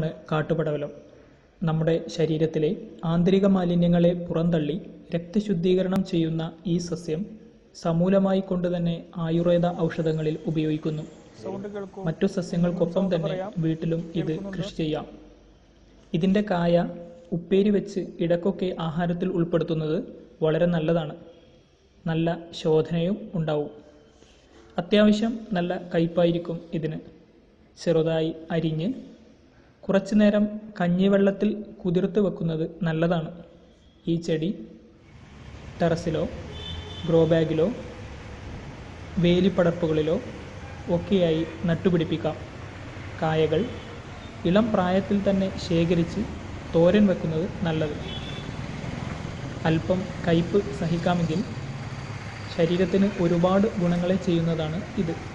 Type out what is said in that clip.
ആണ് കാട്ടുപടവലം നമ്മുടെ ശരീരത്തിലെ ആന്തരിക മാലിന്യങ്ങളെ പുറന്തള്ളി രക്തശുദ്ധീകരണം ചെയ്യുന്ന ഈ സസ്യം സമൂലമായി കൊണ്ടുതന്നെ ആയുർവേദ ഔഷധങ്ങളിൽ ഉപയോഗിക്കുന്നു മറ്റു സസ്യങ്ങൾക്കൊപ്പം തന്നെ വീട്ടിലും ഇത് കൃഷി ചെയ്യാം ഇതിൻ്റെ കായ ഉപ്പേരി വെച്ച് ഇടയ്ക്കൊക്കെ ആഹാരത്തിൽ ഉൾപ്പെടുത്തുന്നത് വളരെ നല്ലതാണ് നല്ല ശോധനയും ഉണ്ടാവും അത്യാവശ്യം നല്ല കയ്പായിരിക്കും ഇതിന് ചെറുതായി അരിഞ്ഞ് കുറച്ചു നേരം കഞ്ഞിവെള്ളത്തിൽ കുതിർത്ത് വെക്കുന്നത് നല്ലതാണ് ഈ ചെടി ടെറസിലോ ഗ്രോ ബാഗിലോ വേലിപ്പടർപ്പുകളിലോ ഒക്കെയായി നട്ടുപിടിപ്പിക്കാം കായകൾ ഇളം പ്രായത്തിൽ തന്നെ ശേഖരിച്ച് തോരൻ വെക്കുന്നത് നല്ലത് അല്പം കയ്പ് സഹിക്കാമെങ്കിൽ ശരീരത്തിന് ഒരുപാട് ഗുണങ്ങളെ ചെയ്യുന്നതാണ് ഇത്